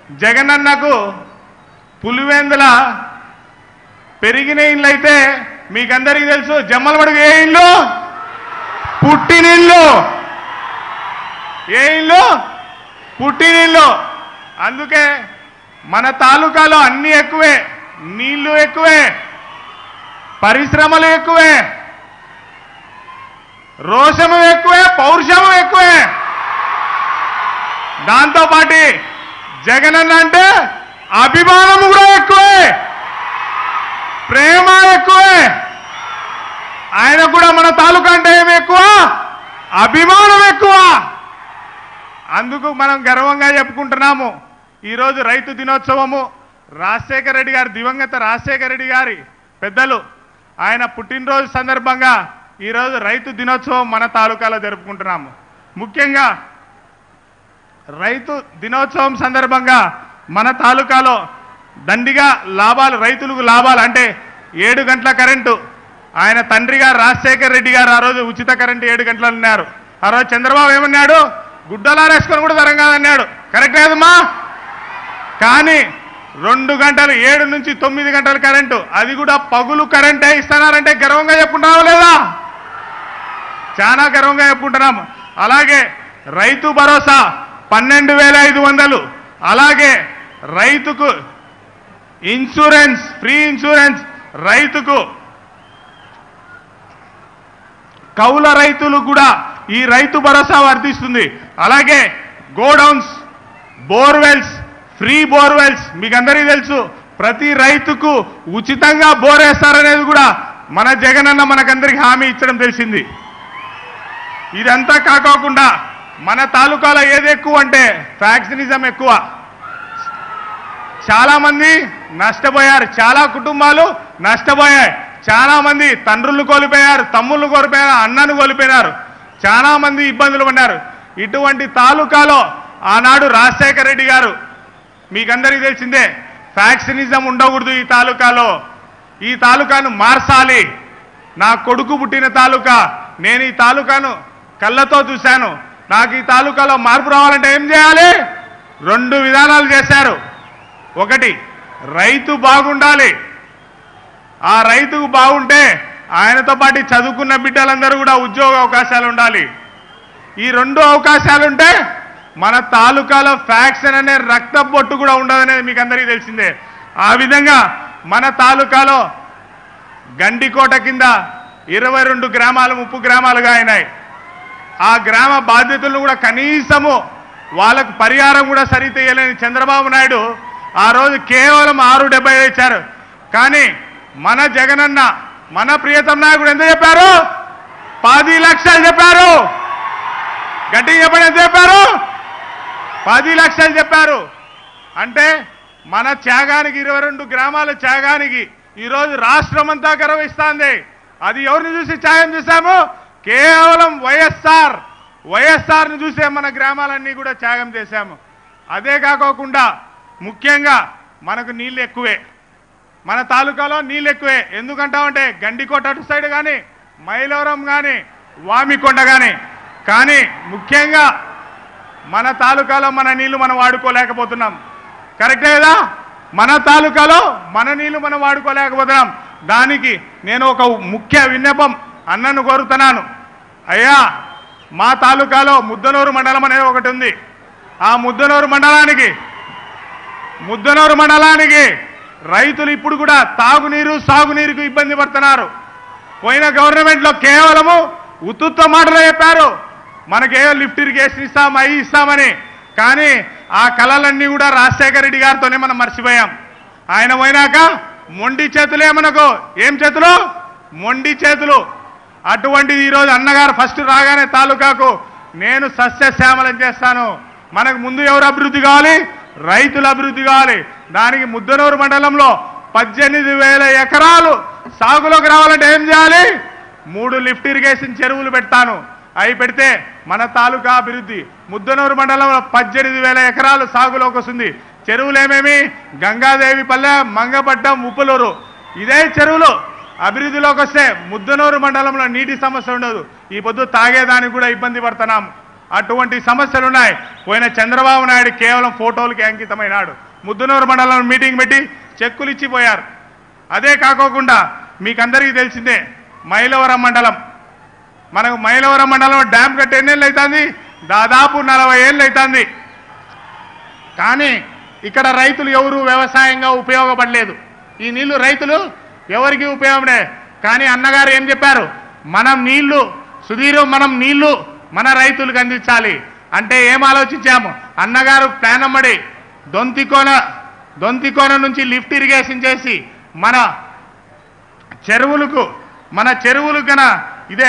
జగనన్నకు పులివెందుల పెరిగిన ఇండ్లు అయితే మీకందరికీ తెలుసు జమ్మలమడుగు ఏ ఇల్లు పుట్టినిల్లు ఏ ఇల్లు పుట్టినిల్లు అందుకే మన తాలూకాలో అన్ని ఎక్కువే నీళ్లు ఎక్కువే పరిశ్రమలు ఎక్కువే రోషము ఎక్కువే పౌరుషము ఎక్కువే దాంతో పాటి జగనన్న అంటే అభిమానం కూడా ఎక్కువే ప్రేమ ఎక్కువే ఆయన కూడా మన తాలూకా అంటే ఏమి ఎక్కువ అభిమానం ఎక్కువ అందుకు మనం గర్వంగా చెప్పుకుంటున్నాము ఈరోజు రైతు దినోత్సవము రాజశేఖర రెడ్డి గారి దివంగత రాజశేఖర రెడ్డి గారి పెద్దలు ఆయన పుట్టినరోజు సందర్భంగా ఈరోజు రైతు దినోత్సవం మన తాలూకాలో జరుపుకుంటున్నాము ముఖ్యంగా రైతు దినోత్సవం సందర్భంగా మన తాలూకాలో దండిగా లాభాలు రైతులకు లాభాలు అంటే ఏడు గంటల కరెంటు ఆయన తండ్రి గారు రాజశేఖర్ రెడ్డి గారు ఆ రోజు ఉచిత కరెంటు ఏడు గంటలు అన్నారు ఆ రోజు చంద్రబాబు ఏమన్నాడు గుడ్డలారేసుకొని కూడా తరం కాదన్నాడు కరెక్ట్ కదమ్మా కానీ రెండు గంటలు ఏడు నుంచి తొమ్మిది గంటల కరెంటు అది కూడా పగులు కరెంటే ఇస్తున్నారంటే గర్వంగా చెప్పుకుంటావా లేదా చాలా గర్వంగా చెప్పుకుంటున్నాం అలాగే రైతు భరోసా పన్నెండు వేల ఐదు వందలు అలాగే రైతుకు ఇన్సూరెన్స్ ఫ్రీ ఇన్సూరెన్స్ రైతుకు కౌల రైతులు కూడా ఈ రైతు భరోసా వర్తిస్తుంది అలాగే గోడౌన్స్ బోర్వెల్స్ ఫ్రీ బోర్వెల్స్ మీకు అందరికీ తెలుసు ప్రతి రైతుకు ఉచితంగా బోర్ వేస్తారనేది కూడా మన జగనన్న మనకందరికి హామీ ఇచ్చడం తెలిసింది ఇదంతా కాకోకుండా మన తాలూకాలో ఏది ఎక్కువ అంటే ఫ్యాక్సినిజం ఎక్కువ చాలా మంది నష్టపోయారు చాలా కుటుంబాలు నష్టపోయాయి చాలా మంది తండ్రులు కోల్పోయారు తమ్ముళ్ళు కోల్పోయారు అన్నను కోల్పోయినారు చాలా మంది ఇబ్బందులు పడినారు ఇటువంటి తాలూకాలో ఆనాడు రాజశేఖర రెడ్డి గారు మీకందరికీ తెలిసిందే ఫ్యాక్సినిజం ఉండకూడదు ఈ తాలూకాలో ఈ తాలూకాను మార్చాలి నా కొడుకు పుట్టిన తాలూకా నేను ఈ తాలూకాను కళ్ళతో చూశాను నాకు ఈ తాలూకాలో మార్పు రావాలంటే ఏం చేయాలి రెండు విధానాలు చేశారు ఒకటి రైతు బాగుండాలి ఆ రైతుకు బాగుంటే ఆయనతో పాటు చదువుకున్న బిడ్డలందరూ కూడా ఉద్యోగ అవకాశాలు ఉండాలి ఈ రెండు అవకాశాలుంటే మన తాలూకాలో ఫ్యాక్షన్ అనే రక్త బొట్టు కూడా ఉండదనేది మీకు అందరికీ తెలిసిందే ఆ విధంగా మన తాలూకాలో గండికోట కింద ఇరవై రెండు గ్రామాలు ముప్పు గ్రామాలుగా అయినాయి ఆ గ్రామ బాధ్యతలను కూడా కనీసము వాళ్ళకు పరిహారం కూడా సరి తీయలేని చంద్రబాబు నాయుడు ఆ రోజు కేవలం ఆరు డెబ్బై ఇచ్చారు కానీ మన జగనన్న మన ప్రియతమ నాయకుడు ఎంత చెప్పారు పది లక్షలు చెప్పారు గట్టిగా చెప్పండి ఎంత చెప్పారు పది లక్షలు చెప్పారు అంటే మన త్యాగానికి ఇరవై రెండు గ్రామాల త్యాగానికి ఈరోజు రాష్ట్రం అంతా గర్విస్తోంది అది ఎవరిని చూసి త్యాగం చేశాము కేవలం వైఎస్ఆర్ వైఎస్ఆర్ని చూసే మన గ్రామాలన్నీ కూడా త్యాగం చేశాము అదే కాకోకుండా ముఖ్యంగా మనకు నీళ్ళు ఎక్కువే మన తాలూకాలో నీళ్ళు ఎక్కువే ఎందుకంటామంటే గండికోట అటు సైడ్ కానీ మైలవరం కానీ వామికొండ కానీ కానీ ముఖ్యంగా మన తాలూకాలో మన నీళ్లు మనం వాడుకోలేకపోతున్నాం కరెక్టే కదా మన తాలూకాలో మన నీళ్లు మనం వాడుకోలేకపోతున్నాం దానికి నేను ఒక ముఖ్య విన్నపం అన్నను కోరుతున్నాను అయ్యా మా తాలూకాలో ముద్దనూరు మండలం అనేది ఒకటి ఉంది ఆ ముద్దనూరు మండలానికి ముద్దనూరు మండలానికి రైతులు ఇప్పుడు కూడా తాగునీరు సాగునీరుకు ఇబ్బంది పడుతున్నారు పోయిన గవర్నమెంట్లో కేవలము ఉత్తుత్త మాటలు చెప్పారు మనకేదో లిఫ్ట్ ఇరిగేషన్ ఇస్తాం అవి ఇస్తామని కానీ ఆ కళలన్నీ కూడా రాజశేఖర రెడ్డి గారితోనే మనం మర్చిపోయాం ఆయన పోయినాక మొండి చేతులే మనకు ఏం చేతులు మొండి చేతులు అటువంటిది ఈరోజు అన్నగారు ఫస్ట్ రాగానే తాలూకాకు నేను సస్యశ్యామలం చేస్తాను మనకు ముందు ఎవరు అభివృద్ధి కావాలి రైతుల అభివృద్ధి కావాలి దానికి ముద్దనూరు మండలంలో పద్దెనిమిది వేల ఎకరాలు సాగులోకి రావాలంటే ఏం చేయాలి మూడు లిఫ్ట్ ఇరిగేషన్ చెరువులు పెడతాను అవి పెడితే మన తాలూకా అభివృద్ధి ముద్దనూరు మండలంలో పద్దెనిమిది వేల ఎకరాలు సాగులోకి వస్తుంది చెరువులు ఏమేమి గంగాదేవి పల్లె మంగపట్నం ఉప్పులూరు ఇదే చెరువులు అభివృద్ధిలోకి వస్తే ముద్దనూరు మండలంలో నీటి సమస్య ఉండదు ఈ పొద్దు తాగేదానికి కూడా ఇబ్బంది పడుతున్నాం అటువంటి సమస్యలు ఉన్నాయి పోయిన చంద్రబాబు నాయుడు కేవలం ఫోటోలకి అంకితమైనాడు ముద్దునూరు మండలం మీటింగ్ పెట్టి చెక్కులు ఇచ్చిపోయారు అదే కాకోకుండా మీకందరికీ తెలిసిందే మైలవరం మండలం మనకు మైలవరం మండలం డ్యామ్ కట్టి ఎన్నేళ్ళు అవుతుంది దాదాపు నలభై ఏళ్ళు అవుతుంది కానీ ఇక్కడ రైతులు ఎవరు వ్యవసాయంగా ఉపయోగపడలేదు ఈ నీళ్లు రైతులు ఎవరికి ఉపయోగపడే కానీ అన్నగారు ఏం చెప్పారు మనం నీళ్లు సుధీరు మనం నీళ్లు మన రైతులకు అందించాలి అంటే ఏం ఆలోచించాము అన్నగారు ప్లాన్ అమ్మడి దొంతికోన దొంతికోన నుంచి లిఫ్ట్ ఇరిగేషన్ చేసి మన చెరువులకు మన చెరువులు కన ఇదే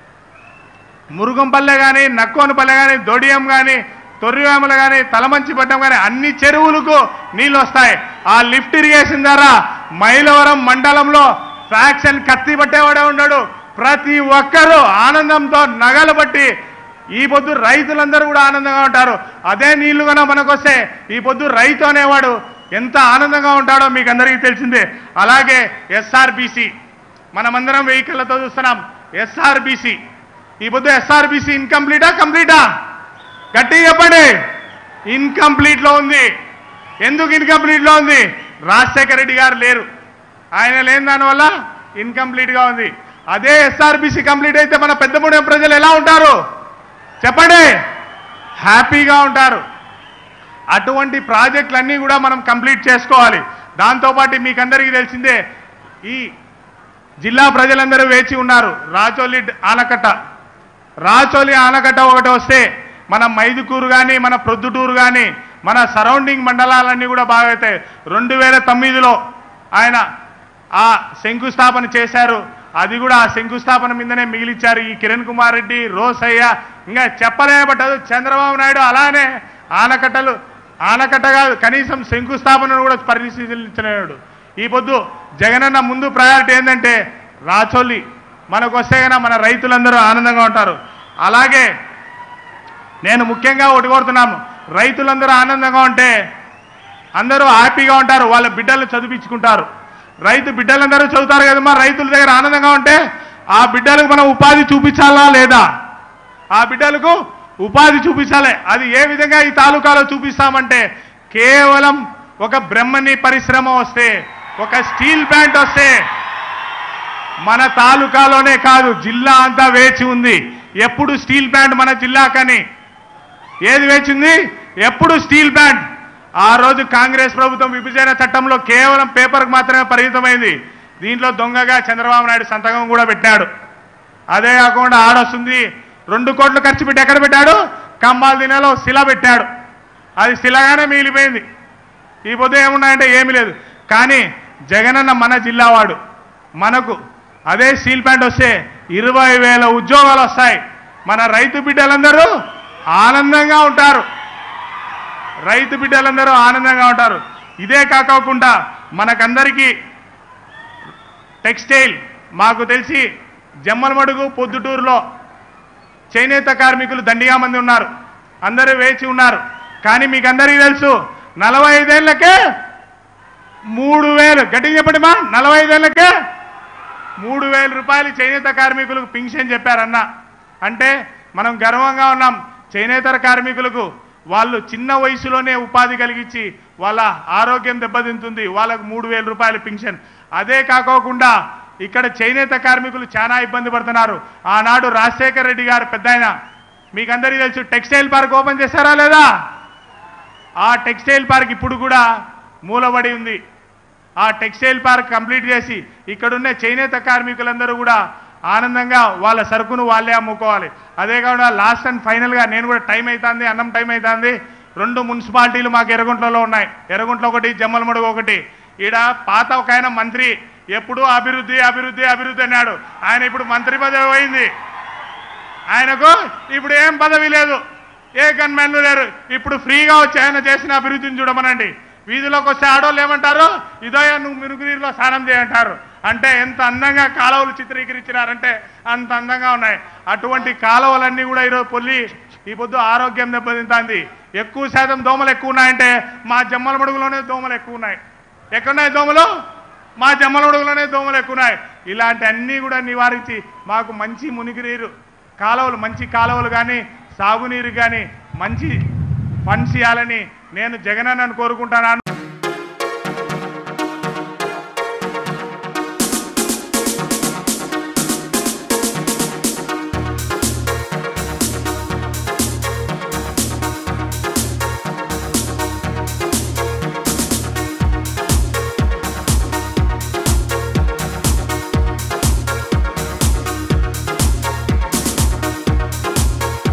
మురుగంపల్లె కానీ నక్కోనపల్లె కానీ దొడియం కానీ తొర్రివేమలు కానీ తలమంచిపట్నం కానీ అన్ని చెరువులకు నీళ్ళు వస్తాయి ఆ లిఫ్ట్ ఇరిగేషన్ ద్వారా మైలవరం మండలంలో ఫ్యాక్షన్ కత్తి పట్టేవాడే ఉన్నాడు ప్రతి ఒక్కరూ ఆనందంతో నగలు బట్టి ఈ పొద్దు రైతులందరూ కూడా ఆనందంగా ఉంటారు అదే నీళ్లు కనుక మనకొస్తే ఈ పొద్దు రైతు అనేవాడు ఎంత ఆనందంగా ఉంటాడో మీకు అందరికీ తెలిసిందే అలాగే ఎస్ఆర్బిసి మనమందరం వెహికల్లతో చూస్తున్నాం ఎస్ఆర్బిసి ఈ పొద్దు ఎస్ఆర్బిసి ఇన్కంప్లీటా కంప్లీటా గట్టి చెప్పండి ఇన్కంప్లీట్ లో ఉంది ఎందుకు ఇన్కంప్లీట్ లో ఉంది రాజశేఖర రెడ్డి గారు లేరు ఆయన లేని దానివల్ల ఇన్కంప్లీట్ గా ఉంది అదే ఎస్ఆర్బిసి కంప్లీట్ అయితే మన పెద్దమూడెం ప్రజలు ఎలా ఉంటారు చెప్పండి హ్యాపీగా ఉంటారు అటువంటి ప్రాజెక్టులన్నీ కూడా మనం కంప్లీట్ చేసుకోవాలి దాంతోపాటు మీకు అందరికీ తెలిసిందే ఈ జిల్లా ప్రజలందరూ వేచి ఉన్నారు రాచోలి ఆనకట్ట రాచోలి ఆనకట్ట ఒకటి వస్తే మన మైదుకూరు కానీ మన ప్రొద్దుటూరు కానీ మన సరౌండింగ్ మండలాలన్నీ కూడా బాగా అవుతాయి రెండు వేల తొమ్మిదిలో ఆయన ఆ శంకుస్థాపన చేశారు అది కూడా ఆ శంకుస్థాపన మీదనే మిగిలిచ్చారు ఈ కిరణ్ కుమార్ రెడ్డి రోసయ్య ఇంకా చెప్పలే పట్టదు చంద్రబాబు నాయుడు అలానే ఆనకట్టలు ఆనకట్ట కాదు కనీసం శంకుస్థాపనను కూడా పరిశీలించలేడు ఈ పొద్దు జగనన్న ముందు ప్రయారిటీ ఏంటంటే రాచోలి మనకు వస్తే కనుక మన రైతులందరూ ఆనందంగా ఉంటారు అలాగే నేను ముఖ్యంగా ఒకటి కోరుతున్నాను రైతులందరూ ఆనందంగా ఉంటే అందరూ హ్యాపీగా ఉంటారు వాళ్ళ బిడ్డలు చదివించుకుంటారు రైతు బిడ్డలందరూ చదువుతారు కదమ్మా రైతుల దగ్గర ఆనందంగా ఉంటే ఆ బిడ్డలకు మనం ఉపాధి చూపించాలా లేదా ఆ బిడ్డలకు ఉపాధి చూపించాలి అది ఏ విధంగా ఈ తాలూకాలో చూపిస్తామంటే కేవలం ఒక బ్రహ్మని పరిశ్రమ వస్తే ఒక స్టీల్ ప్లాంట్ వస్తే మన తాలూకాలోనే కాదు జిల్లా అంతా వేచి ఉంది ఎప్పుడు స్టీల్ ప్లాంట్ మన జిల్లాకని ఏది వేచింది ఎప్పుడు స్టీల్ ప్లాంట్ ఆ రోజు కాంగ్రెస్ ప్రభుత్వం విభజన చట్టంలో కేవలం పేపర్కి మాత్రమే పరిమితమైంది దీంట్లో దొంగగా చంద్రబాబు నాయుడు సంతకం కూడా పెట్టాడు అదే కాకుండా ఆడొస్తుంది రెండు కోట్లు ఖర్చు పెట్టి ఎక్కడ పెట్టాడు కంబాల దినలో శిల పెట్టాడు అది శిలగానే మిగిలిపోయింది ఈ పొద్దు ఏమున్నాయంటే ఏమీ లేదు కానీ జగనన్న మన జిల్లా వాడు మనకు అదే స్టీల్ ప్లాంట్ వస్తే ఇరవై వేల ఉద్యోగాలు వస్తాయి మన రైతు బిడ్డలందరూ ఆనందంగా ఉంటారు రైతు బిడ్డలందరూ ఆనందంగా ఉంటారు ఇదే కాకోకుండా మనకందరికీ టెక్స్టైల్ మాకు తెలిసి జమ్మలమడుగు పొద్దుటూరులో చేనేత కార్మికులు దండిగా మంది ఉన్నారు అందరూ వేచి ఉన్నారు కానీ మీకు అందరికీ తెలుసు నలభై ఐదేళ్లకే మూడు వేలు గట్టిగా చెప్పండి మా నలభై ఐదేళ్లకే మూడు వేల రూపాయలు చేనేత కార్మికులకు పింఛన్ చెప్పారన్న అంటే మనం గర్వంగా ఉన్నాం చేనేతర కార్మికులకు వాళ్ళు చిన్న వయసులోనే ఉపాధి కలిగించి వాళ్ళ ఆరోగ్యం దెబ్బతింటుంది వాళ్ళకు మూడు వేల రూపాయలు పింఛన్ అదే కాకోకుండా ఇక్కడ చేనేత కార్మికులు చాలా ఇబ్బంది పడుతున్నారు ఆనాడు రాజశేఖర రెడ్డి గారు పెద్ద ఆయన మీకందరికీ తెలుసు టెక్స్టైల్ పార్క్ ఓపెన్ చేశారా లేదా ఆ టెక్స్టైల్ పార్క్ ఇప్పుడు కూడా మూలబడి ఉంది ఆ టెక్స్టైల్ పార్క్ కంప్లీట్ చేసి ఇక్కడున్న చేనేత కార్మికులందరూ కూడా ఆనందంగా వాళ్ళ సరుకును వాళ్ళే అమ్ముకోవాలి అదే కాకుండా లాస్ట్ అండ్ ఫైనల్గా నేను కూడా టైం అవుతుంది అన్నం టైం అవుతుంది రెండు మున్సిపాలిటీలు మాకు ఎర్రగుంట్లలో ఉన్నాయి ఎర్రగుంట్ల ఒకటి జమ్మలమడుగు ఒకటి ఈడ పాత ఒక ఆయన మంత్రి ఎప్పుడూ అభివృద్ధి అభివృద్ధి అభివృద్ధి అన్నాడు ఆయన ఇప్పుడు మంత్రి పదవి పోయింది ఆయనకు ఇప్పుడు ఏం పదవి లేదు ఏ గన్మెన్లు లేరు ఇప్పుడు ఫ్రీగా వచ్చి ఆయన చేసిన అభివృద్ధిని చూడమనండి వీధిలోకి వస్తే ఆడోళ్ళు ఏమంటారు ఇదో నువ్వు మిరుగునీరులో స్నానం చేయంటారు అంటే ఎంత అందంగా కాలువలు చిత్రీకరించినారంటే అంత అందంగా ఉన్నాయి అటువంటి కాలువలన్నీ కూడా ఈరోజు పొల్లి ఈ పొద్దు ఆరోగ్యం దెబ్బతింటుంది ఎక్కువ శాతం దోమలు ఎక్కువ ఉన్నాయంటే మా జమ్మల మడుగులోనే దోమలు ఎక్కువ ఉన్నాయి ఎక్కడున్నాయి దోమలు మా జమ్మలమడుగులోనే దోమలు ఎక్కువ ఉన్నాయి ఇలాంటి అన్నీ కూడా నివారించి మాకు మంచి మునిగినీరు కాలువలు మంచి కాలువలు కానీ సాగునీరు కానీ మంచి ఫండ్స్ ఇవ్వాలని నేను జగనన్నను కోరుకుంటున్నాను